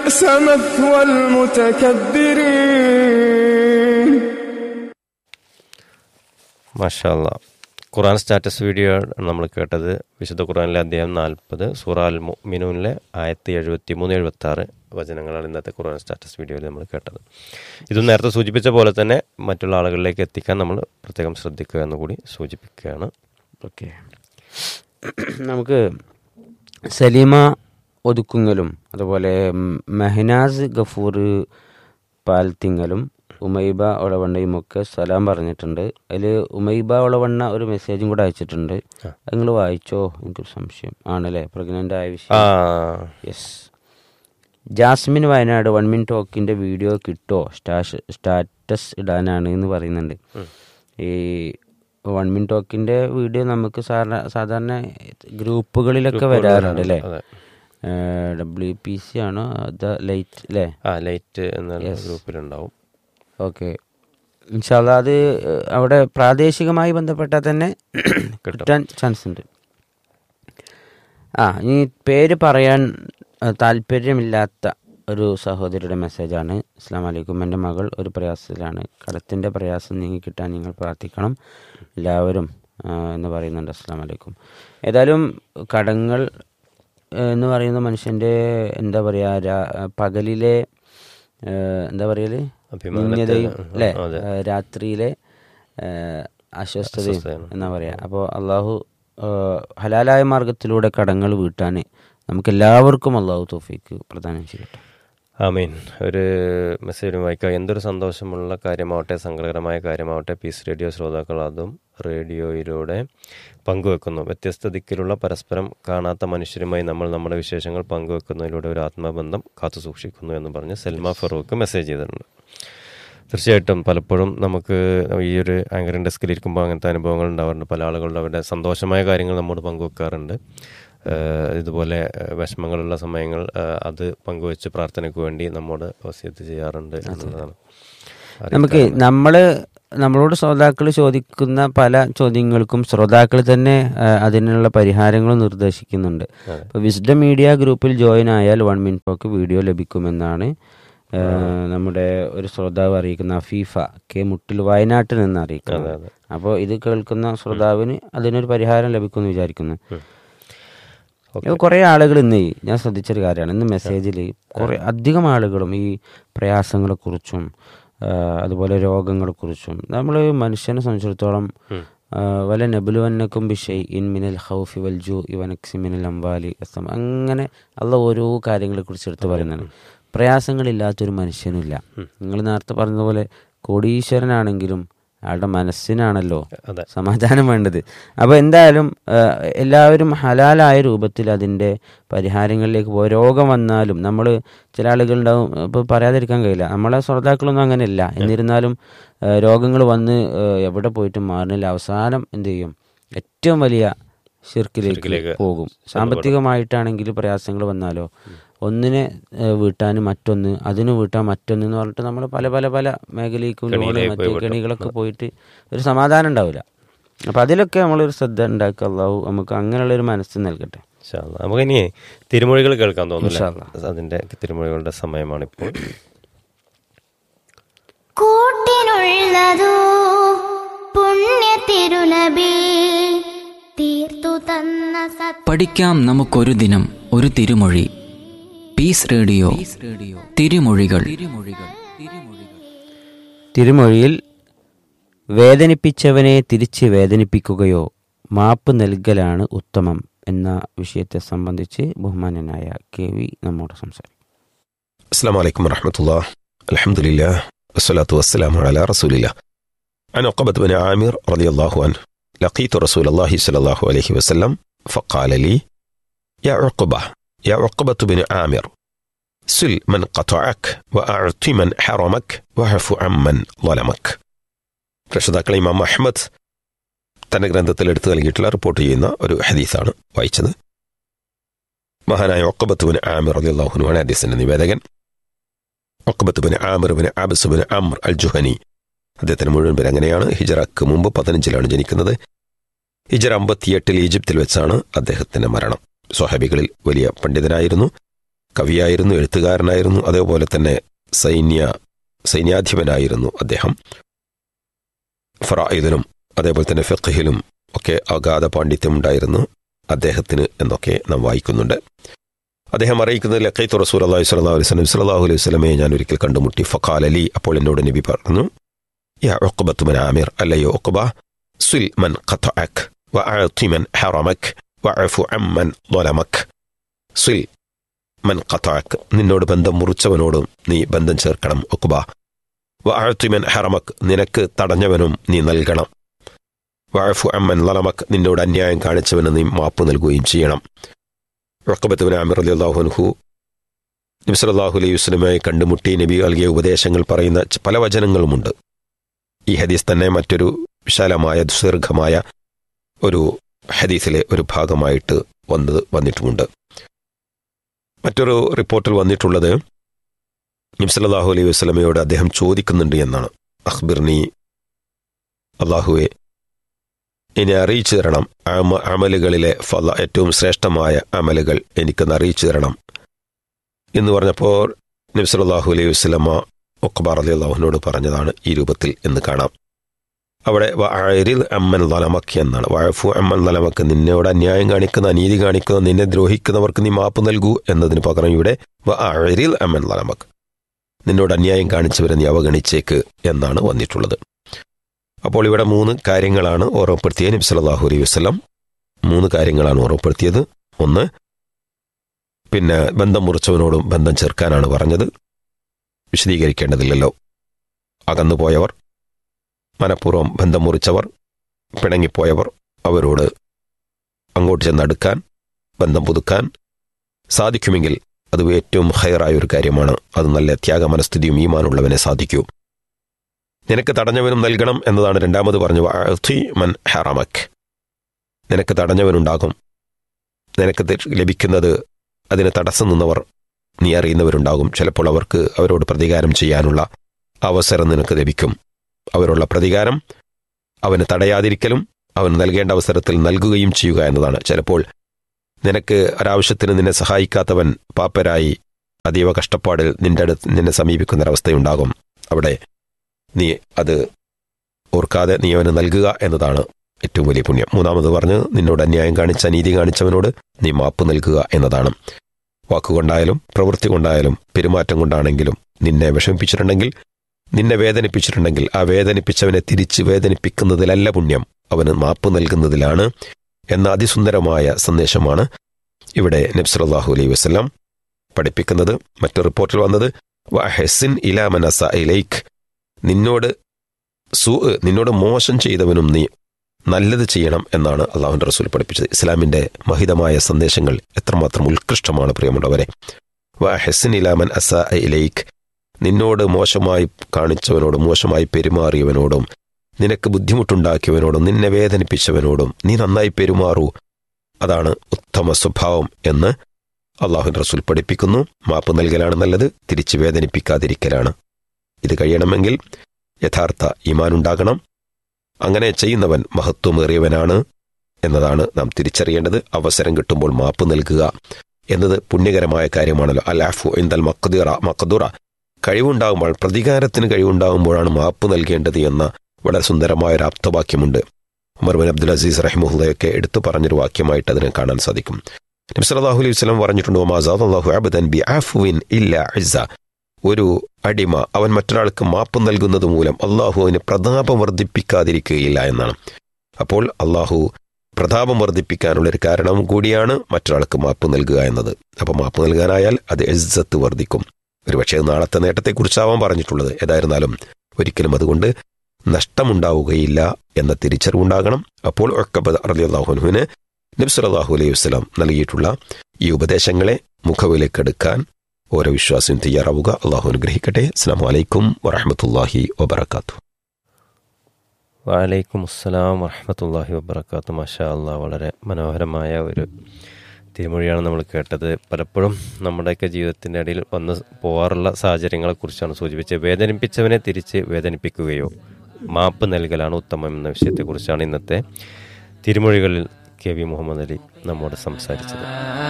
فبئس مثوى المتكبرين മാഷാല്ല ഖുറാൻ status video നമ്മൾ കേട്ടത് വിശുദ്ധ ഖുറാനിലെ അധ്യായം നാൽപ്പത് സൂറ അൽ മിനൂനിലെ ആയിരത്തി എഴുപത്തി മൂന്ന് എഴുപത്തി ആറ് വചനങ്ങളാണ് ഇന്നത്തെ ഖുറാൻ സ്റ്റാറ്റസ് വീഡിയോയിൽ നമ്മൾ കേട്ടത് ഇത് നേരത്തെ സൂചിപ്പിച്ച പോലെ തന്നെ മറ്റുള്ള ആളുകളിലേക്ക് എത്തിക്കാൻ നമ്മൾ പ്രത്യേകം ശ്രദ്ധിക്കുക എന്ന് കൂടി സൂചിപ്പിക്കുകയാണ് ഓക്കെ നമുക്ക് സലീമ ഒതുക്കുങ്ങലും അതുപോലെ ഉം, മെഹനാസ് ഗഫൂർ പാൽത്തിങ്ങലും ഉമൈബ ഒളവണ്ണയും ഒക്കെ സലാം പറഞ്ഞിട്ടുണ്ട് അതിൽ ഉമൈബ ഒളവണ്ണ ഒരു മെസ്സേജും കൂടെ അയച്ചിട്ടുണ്ട് അത് നിങ്ങൾ വായിച്ചോ എനിക്കൊരു സംശയം ആണല്ലേ പ്രഗ്നൻ്റ് ആയ ആ വിഷയം yes Jasmine Wayanad one min ടോക്കിൻ്റെ വീഡിയോ കിട്ടോ സ്റ്റാഷ് സ്റ്റാറ്റസ് ഇടാനാണ് എന്ന് പറയുന്നുണ്ട് ഈ വൺ മിൻ ടോക്കിൻ്റെ വീഡിയോ നമുക്ക് സാധാരണ സാധാരണ ഗ്രൂപ്പുകളിലൊക്കെ വരാറുണ്ട് അല്ലേ അതെ ഡബ്ല്യു പി സി ആണോ ദ ലൈറ്റ് അല്ലേ ആ ലൈറ്റ് എന്ന ഗ്രൂപ്പിലുണ്ടാവും ഓക്കെ ഇൻഷാല്ല അത് ഏഹ്, അവിടെ പ്രാദേശികമായി ബന്ധപ്പെട്ടാൽ തന്നെ കിട്ടാൻ ചാൻസ് ഉണ്ട് ആ ഇനി പേര് പറയാൻ ഏഹ്, താല്പര്യമില്ലാത്ത ഒരു സഹോദരിയുടെ മെസ്സേജാണ് അസ്സാം വലൈക്കും എൻ്റെ മകൾ ഒരു പ്രയാസത്തിലാണ് കടത്തിൻ്റെ പ്രയാസം നീങ്ങി കിട്ടാൻ നിങ്ങൾ പ്രാർത്ഥിക്കണം എല്ലാവരും ആ, എന്ന് പറയുന്നുണ്ട് അസ്സാം വലൈക്കും ഏതായാലും കടങ്ങൾ ഏഹ്, എന്ന് പറയുന്ന മനുഷ്യൻ്റെ എന്താ പറയുക രാ- പകലിലെ ഏഹ്, എന്താ പറയല് അഭിമാനത്തെ- നിന്യതയും അല്ലേ അതെ. ഏഹ്, രാത്രിയിലെ ഏഹ്, അസ്വസ്ഥതയും അസ്വസ്ഥതയാണ്. എന്നാ പറയാ അപ്പോൾ അള്ളാഹു ഏഹ്, ഹലാലായ മാർഗത്തിലൂടെ കടങ്ങൾ വീട്ടാൻ നമുക്ക് എല്ലാവർക്കും അള്ളാഹു തോഫീക്ക് പ്രദാനം ചെയ്യട്ടെ ആമീൻ ഒരു മെസ്സേജ് വായിക്കുക എന്തൊരു സന്തോഷമുള്ള കാര്യമാവട്ടെ സങ്കടകരമായ കാര്യമാവട്ടെ പീസ് റേഡിയോ ശ്രോതാക്കൾ അതും റേഡിയോയിലൂടെ പങ്കുവെക്കുന്നു വ്യത്യസ്ത ദിക്കിലുള്ള പരസ്പരം കാണാത്ത മനുഷ്യരുമായി നമ്മൾ നമ്മുടെ വിശേഷങ്ങൾ പങ്കുവെക്കുന്നതിലൂടെ ഒരു ആത്മബന്ധം കാത്തു സൂക്ഷിക്കുന്നു എന്ന് പറഞ്ഞ് സെൽമ ഫറൂഖ് മെസ്സേജ് ചെയ്തിട്ടുണ്ട് തീർച്ചയായിട്ടും പലപ്പോഴും നമുക്ക് ഈ ഒരു ആങ്കറിംഗ് ഡെസ്കിൽ ഇരിക്കുമ്പോൾ അങ്ങനത്തെ അനുഭവങ്ങൾ ഉണ്ടാവാറുണ്ട് പല ആളുകളുടെ അവരുടെ സന്തോഷമായ കാര്യങ്ങൾ നമ്മോട് പങ്കുവെക്കാറുണ്ട് ഏഹ് ഇതുപോലെ ഏഹ് വിഷമങ്ങളുള്ള സമയങ്ങൾ ഏഹ് അത് പങ്കുവെച്ച് പ്രാർത്ഥനയ്ക്ക് വേണ്ടി നമ്മോട് വസിയത്ത് ചെയ്യാറുണ്ട് എന്നുള്ളതാണ് നമുക്ക് നമ്മള് നമ്മളോട് ശ്രോതാക്കൾ ചോദിക്കുന്ന പല ചോദ്യങ്ങൾക്കും ശ്രോതാക്കൾ തന്നെ ആ, അതിനുള്ള പരിഹാരങ്ങളും നിർദ്ദേശിക്കുന്നുണ്ട് ഇപ്പോൾ വിസ്ഡം മീഡിയ ഗ്രൂപ്പിൽ ജോയിൻ ആയാൽ വൺ മിനിറ്റ് ടോക്ക് വീഡിയോ ലഭിക്കുമെന്നാണ് ആ, നമ്മുടെ ഒരു ശ്രോതാവ് അറിയിക്കുന്ന അഫീഫ കെ മുട്ടിൽ വയനാട്ടിൽ നിന്ന് അറിയിക്കുന്നത് അപ്പോൾ ഇത് കേൾക്കുന്ന ശ്രോതാവിന് അതിനൊരു പരിഹാരം ലഭിക്കുമെന്ന് വിചാരിക്കുന്നു ഇപ്പോൾ കുറേ ആളുകൾ ഇന്ന് ഈ- ഞാൻ ശ്രദ്ധിച്ചൊരു കാര്യമാണ് ഇന്ന് മെസ്സേജിൽ കുറേ അധികം ആളുകളും ഈ പ്രയാസങ്ങളെക്കുറിച്ചും ആ, അതുപോലെ രോഗങ്ങളെക്കുറിച്ചും നമ്മൾ മനുഷ്യനെ സംബന്ധിച്ചിടത്തോളം ആ, വല നബുലുവന്നക്കും ബിഷൈ ഇൻ മിനൽ ഹൗഫി വൽ ജു ഇവനക്സി മിനൽ അംബാലി അസ്സം അങ്ങനെ അല്ല ഓരോ കാര്യങ്ങളെക്കുറിച്ച് എടുത്ത് പറയുന്നതാണ് പ്രയാസങ്ങളില്ലാത്തൊരു മനുഷ്യനുമില്ല നിങ്ങൾ നേരത്തെ പറഞ്ഞതുപോലെ കോടീശ്വരനാണെങ്കിലും അയാളുടെ മനസ്സിനാണല്ലോ അതെ. സമാധാനം വേണ്ടത് അപ്പോൾ എന്തായാലും ആ, എല്ലാവരും ഹലാലായ രൂപത്തിൽ അതിൻ്റെ പരിഹാരങ്ങളിലേക്ക് പോകും രോഗം വന്നാലും നമ്മൾ ചില ആളുകളുണ്ടാവും ഇപ്പോൾ പറയാതിരിക്കാൻ കഴിയില്ല നമ്മളെ ശ്രോതാക്കളൊന്നും അങ്ങനെയല്ല എന്നിരുന്നാലും രോഗങ്ങൾ വന്ന് ആ, എവിടെ പോയിട്ടും മാറുന്നില്ല അവസാനം എന്ത് ചെയ്യും ഏറ്റവും വലിയ ഷിർക്കിലേക്ക് ഷിർക്കിലേക്ക് പോകും സാമ്പത്തികമായിട്ടാണെങ്കിൽ പ്രയാസങ്ങൾ വന്നാലോ ഒന്നിനെ ഏ, വീട്ടാൻ മറ്റൊന്ന് അതിന് വീട്ടാൻ മറ്റൊന്ന് എന്ന് പറഞ്ഞിട്ട് നമ്മൾ പല പല പല മേഖലയ്ക്കും ലോണ് കെണിയിലേക്ക് മറ്റേ പോയി കെണികളൊക്കെ പോയിട്ട് ഒരു സമാധാനം ഉണ്ടാവില്ല അപ്പം അതിലൊക്കെ നമ്മളൊരു ശ്രദ്ധ ഉണ്ടാക്കുക അള്ളാഹു നമുക്ക് അങ്ങനെയുള്ളൊരു മനസ്സ് നൽകട്ടെ ഇൻഷാ അല്ലാ. നമുക്കിനി തിരുമൊഴികൾ കേൾക്കാൻ തോന്നുന്നില്ല അതിന്റെ തിരുമൊഴികളുടെ സമയമാണിപ്പോൾ കൂട്ടിനുള്ളതോ പുണ്യ തിരുനബി തീർത്തു തന്ന സത് പഠിക്കാം നമുക്കൊരു ദിനം ഒരു തിരുമൊഴി പീസ് റേഡിയോ തിരുമൊഴികൾ തിരുമൊഴിയിൽ വേദനിപ്പിച്ചവനെ തിരിച്ച് വേദനിപ്പിക്കുകയോ മാപ്പ് നൽകലാണ് ഉത്തമം എന്ന വിഷയത്തെ സംബന്ധിച്ച് ബഹുമാനനായ കെ വി നമ്മോട് സംസാരിക്കും السلام عليكم ورحمة الله الحمد لله والصلاة والسلام على رسول الله عن عقبة بن عامر رضي الله عنه لقيت رسول الله صلى الله عليه وسلم فقال لي يا عقبة يا عقبة بن عامر سل من قطعك وأعط من حرمك واعف عمن ظلمك രക്ഷിതാക്കൾ ഇമാം അഹമ്മദ് തന്റെ ഗ്രന്ഥത്തിൽ എടുത്തു നൽകിയിട്ടുള്ള റിപ്പോർട്ട് ചെയ്യുന്ന ഒരു ഹദീസാണ് വായിച്ചത് മഹാനായ ഒക്കബത്തുബിന് ആമിർ അലിയാഹുനുമാണ് ഹദീസിന്റെ നിവേദകൻ ഒക്കബത്തുബിന് ആമിർബിന് ആബിസുബിന് അമർ അൽ ജുഹനി അദ്ദേഹത്തിന് മുഴുവൻ പേര് അങ്ങനെയാണ് ഹിജറക്ക് മുമ്പ് പതിനഞ്ചിലാണ് ജനിക്കുന്നത് ഹിജറ അമ്പത്തിയെട്ടിൽ ഈജിപ്തിൽ വെച്ചാണ് അദ്ദേഹത്തിന്റെ മരണം സ്വഹാബികളിൽ വലിയ പണ്ഡിതനായിരുന്നു കവിയായിരുന്നു എഴുത്തുകാരനായിരുന്നു അതേപോലെ തന്നെ സൈന്യ സൈന്യാധിപനായിരുന്നു അദ്ദേഹം ഫറായിദിലും അതേപോലെ തന്നെ ഫിഖഹിലും ഒക്കെ അഗാധ പാണ്ഡിത്യമുണ്ടായിരുന്നു അദ്ദേഹത്തിന് എന്നൊക്കെ നാം വായിക്കുന്നുണ്ട് അദ്ദേഹം അറിയിക്കുന്നത് ലക്കൈത്ത് റസൂൽ അള്ളാഹി സ്വല്ലല്ലാഹു അലൈഹി വസല്ലം സല്ലല്ലാഹു അലൈഹി വസല്ലമയെ ഞാൻ ഒരിക്കൽ കണ്ടുമുട്ടി ഫഖാൽ അലി അപ്പോൾ എന്നോട് നബി പറഞ്ഞു യാ ഉഖബത്ത് മൻ ആമിർ അല്ലയോ ഉഖബ സുൽ മൻ ഖതഅക് വഅഅതി മൻ ഹറമക് വഅഫു അമ്മൻ ളലമക് സുൽ മൻ ഖതഅക് നിന്നോട് ബന്ധം മുറിച്ചവനോടും നീ ബന്ധം ചേർക്കണം ഉഖബ വഅഅതി മൻ ഹറമക് നിനക്ക് തടഞ്ഞവനും നീ നൽകണം വഅഫു അമ്മൻ ളലമക് നിന്നോട് അന്യായം കാണിച്ചവന് നീ മാപ്പ് നൽകുകയും ചെയ്യണം വക്കബത്തുബിൻ ആമിർ അലി അള്ളാഹുൻഹു നബി സല്ലല്ലാഹു അലൈഹി വസല്ലമയെ കണ്ടുമുട്ടി നബി നൽകിയ ഉപദേശങ്ങൾ പറയുന്ന ച- പല വചനങ്ങളുമുണ്ട് ഈ ഹദീസ് തന്നെ മറ്റൊരു വിശാലമായ ദീർഘമായ ഒരു ഹദീസിലെ ഒരു ഭാഗമായിട്ട് വന്നത് വന്നിട്ടുമുണ്ട് മറ്റൊരു റിപ്പോർട്ടിൽ വന്നിട്ടുള്ളത് നബി സല്ലല്ലാഹു അലൈഹി വസല്ലമയോട് അദ്ദേഹം ചോദിക്കുന്നുണ്ട് എന്നാണ് അഖ്ബിർനി അള്ളാഹുവെ ഇനി അറിയിച്ചു തരണം അമ അമലുകളിലെ ഫല ഏറ്റവും ശ്രേഷ്ഠമായ അമലുകൾ എനിക്കൊന്ന് അറിയിച്ചു തരണം എന്ന് പറഞ്ഞപ്പോൾ നബി സല്ലല്ലാഹു അലൈഹി വസല്ലമ ഒക്കബാർ അലി അള്ളാഹുവിനോട് പറഞ്ഞതാണ് ഈ രൂപത്തിൽ എന്ന് കാണാം അവിടെ വഅരിൽ അമ്മൻ ലലമക്ക് എന്നാണ് വഴഫു അമ്മൻ ലലമക്ക് നിന്നോട് അന്യായം കാണിക്കുന്ന അനീതി കാണിക്കുന്ന നിന്നെ ദ്രോഹിക്കുന്നവർക്ക് നീ മാപ്പ് നൽകൂ എന്നതിന് പകരം ഇവിടെ വഅരിൽ അമ്മൻ ലലമക്ക് നിന്നോട് അന്യായം കാണിച്ചവരെ നീ അവഗണിച്ചേക്ക് എന്നാണ് വന്നിട്ടുള്ളത് അപ്പോൾ ഇവിടെ മൂന്ന് കാര്യങ്ങളാണ് ഓർമ്മപ്പെടുത്തിയ നബി സല്ലല്ലാഹു അലൈഹി വസല്ലം മൂന്ന് കാര്യങ്ങളാണ് ഓർമ്മപ്പെടുത്തിയത് ഒന്ന് പിന്നെ ബന്ധം മുറിച്ചവനോടും ബന്ധം ചേർക്കാനാണ് പറഞ്ഞത് വിശദീകരിക്കേണ്ടതില്ലല്ലോ അകന്നുപോയവർ മനഃപൂർവ്വം ബന്ധം മുറിച്ചവർ പിണങ്ങിപ്പോയവർ അവരോട് അങ്ങോട്ട് ചെന്നടുക്കാൻ ബന്ധം പുതുക്കാൻ സാധിക്കുമെങ്കിൽ അത് ഏറ്റവും ഹയറായ ഒരു കാര്യമാണ് അത് നല്ല ത്യാഗ മനസ്ഥിതിയും ഈമാനുള്ളവനെ സാധിക്കൂ നിനക്ക് തടഞ്ഞവനും നൽകണം എന്നതാണ് രണ്ടാമത് പറഞ്ഞു വഅതി മൻ ഹറമക് നിനക്ക് തടഞ്ഞവനുണ്ടാകും നിനക്ക് ത- ലഭിക്കുന്നത് അതിന് തടസ്സം നിന്നവർ നീ അറിയുന്നവരുണ്ടാകും ചിലപ്പോൾ അവർക്ക് അവരോട് പ്രതികാരം ചെയ്യാനുള്ള അവസരം നിനക്ക് ലഭിക്കും അവരുള്ള പ്രതികാരം അവന് തടയാതിരിക്കലും അവന് നൽകേണ്ട അവസരത്തിൽ നൽകുകയും ചെയ്യുക എന്നതാണ് ചിലപ്പോൾ നിനക്ക് ഒരാവശ്യത്തിന് നിന്നെ സഹായിക്കാത്തവൻ പാപ്പരായി അതീവ കഷ്ടപ്പാടിൽ നിന്റെ അടുത്ത് നിന്നെ സമീപിക്കുന്നൊരവസ്ഥയുണ്ടാകും അവിടെ നീ അത് ഓർക്കാതെ നീ അവന് നൽകുക എന്നതാണ് ഏറ്റവും വലിയ പുണ്യം മൂന്നാമത് പറഞ്ഞ് നിന്നോട് അന്യായം കാണിച്ച അനീതി കാണിച്ചവനോട് നീ മാപ്പ് നൽകുക എന്നതാണ് വാക്കുകൊണ്ടായാലും പ്രവൃത്തി കൊണ്ടായാലും പെരുമാറ്റം കൊണ്ടാണെങ്കിലും നിന്നെ വിഷമിപ്പിച്ചിട്ടുണ്ടെങ്കിൽ നിന്നെ വേദനിപ്പിച്ചിട്ടുണ്ടെങ്കിൽ ആ വേദനിപ്പിച്ചവനെ തിരിച്ച് വേദനിപ്പിക്കുന്നതിലല്ല പുണ്യം അവന് മാപ്പ് നൽകുന്നതിലാണ് എന്ന അതിസുന്ദരമായ സന്ദേശമാണ് ഇവിടെ നബ്സലാഹു അലൈഹി വസ്ലാം പഠിപ്പിക്കുന്നത് മറ്റു റിപ്പോർട്ടിൽ വന്നത് വഹസിൻ ഇലാമനസ ഇലൈക്ക് നിന്നോട് സു നിന്നോട് മോശം ചെയ്തവനും നീ നല്ലത് ചെയ്യണം എന്നാണ് അള്ളാഹുന്റെ റസൂൽ പഠിപ്പിച്ചത് ഇസ്ലാമിന്റെ മഹിതമായ സന്ദേശങ്ങൾ എത്രമാത്രം ഉത്കൃഷ്ടമാണ് പ്രിയമുള്ളവരെ വഹസിൻ ഇലാമൻ അസ ഇലൈക്ക് നിന്നോട് മോശമായി കാണിച്ചവനോടും മോശമായി പെരുമാറിയവനോടും നിനക്ക് ബുദ്ധിമുട്ടുണ്ടാക്കിയവനോടും നിന്നെ വേദനിപ്പിച്ചവനോടും നീ നന്നായി പെരുമാറൂ അതാണ് ഉത്തമ സ്വഭാവം എന്ന് അള്ളാഹുൻ റസൂൽ പഠിപ്പിക്കുന്നു മാപ്പ് നൽകലാണ് നല്ലത് തിരിച്ച് വേദനിപ്പിക്കാതിരിക്കലാണ് ഇത് കഴിയണമെങ്കിൽ യഥാർത്ഥ ഈമാൻ ഉണ്ടാകണം അങ്ങനെ ചെയ്യുന്നവൻ മഹത്വമേറിയവനാണ് എന്നതാണ് നാം തിരിച്ചറിയേണ്ടത് അവസരം കിട്ടുമ്പോൾ മാപ്പ് നൽകുക എന്നത് പുണ്യകരമായ കാര്യമാണല്ലോ അലാഫു എന്തൽ മക്കദുറ മക്കദുറ കഴിവുണ്ടാകുമ്പോൾ പ്രതികാരത്തിന് കഴിവുണ്ടാകുമ്പോഴാണ് മാപ്പ് നൽകേണ്ടത് എന്ന വളരെ സുന്ദരമായ ഒരു ആപ്തവാക്യമുണ്ട് ഉമർ ബിൻ അബ്ദുൽ അസീസ് റഹിമുല്ലയൊക്കെ എടുത്തു പറഞ്ഞൊരു വാക്യമായിട്ട് അതിനെ കാണാൻ സാധിക്കും നബി സല്ലല്ലാഹു അലൈഹി വസല്ലം പറഞ്ഞിട്ടുണ്ട് "വമാ അല്ലാഹു അബദൻ ബി ആഫുവിൻ ഇല്ല ഇസ്സ ഒരു അടിമ അവൻ മറ്റൊരാൾക്ക് മാപ്പ് നൽകുന്നത് മൂലം അള്ളാഹു അവന് പ്രതാപം വർദ്ധിപ്പിക്കാതിരിക്കുകയില്ല എന്നാണ് അപ്പോൾ അള്ളാഹു പ്രതാപം വർദ്ധിപ്പിക്കാനുള്ള ഒരു കാരണം കൂടിയാണ് മറ്റൊരാൾക്ക് മാപ്പ് നൽകുക എന്നത് അപ്പോൾ മാപ്പ് നൽകാനായാൽ അത് ഇസ്സത്ത് വർദ്ധിക്കും ഒരുപക്ഷെ അത് നാളത്തെ നേട്ടത്തെക്കുറിച്ചാവാൻ പറഞ്ഞിട്ടുള്ളത് ഏതായിരുന്നാലും ഒരിക്കലും അതുകൊണ്ട് നഷ്ടമുണ്ടാവുകയില്ല എന്ന തിരിച്ചറിവുണ്ടാകണം അപ്പോൾ ഒക്കബദ് അറലിയാഹുനുവിന് നബ്സലാഹു അലൈഹി വസ്ലാം നൽകിയിട്ടുള്ള ഈ ഉപദേശങ്ങളെ മുഖവിലേക്കെടുക്കാൻ ഓരോ വിശ്വാസിയും തയ്യാറാവുക അള്ളാഹു അനുഗ്രഹിക്കട്ടെ അസ്സാം വലൈക്കും വറഹമത്തല്ലാഹി വബർക്കാത്തു വലൈക്കും അസ്സലാം വറഹമത്തല്ലാഹി വബർക്കാത്തു മാഷാ അള്ളാ വളരെ മനോഹരമായ ഒരു തിരുമൊഴിയാണ് നമ്മൾ കേട്ടത് പലപ്പോഴും നമ്മുടെയൊക്കെ ജീവിതത്തിൻ്റെ ഇടയിൽ വന്ന് പോകാറുള്ള സാഹചര്യങ്ങളെക്കുറിച്ചാണ് സൂചിപ്പിച്ചത് വേദനിപ്പിച്ചവനെ തിരിച്ച് വേദനിപ്പിക്കുകയോ മാപ്പ് നൽകലാണ് ഉത്തമം എന്ന വിഷയത്തെക്കുറിച്ചാണ് ഇന്നത്തെ തിരുമൊഴികളിൽ കെ വി മുഹമ്മദ് അലി നമ്മോട് സംസാരിച്ചത്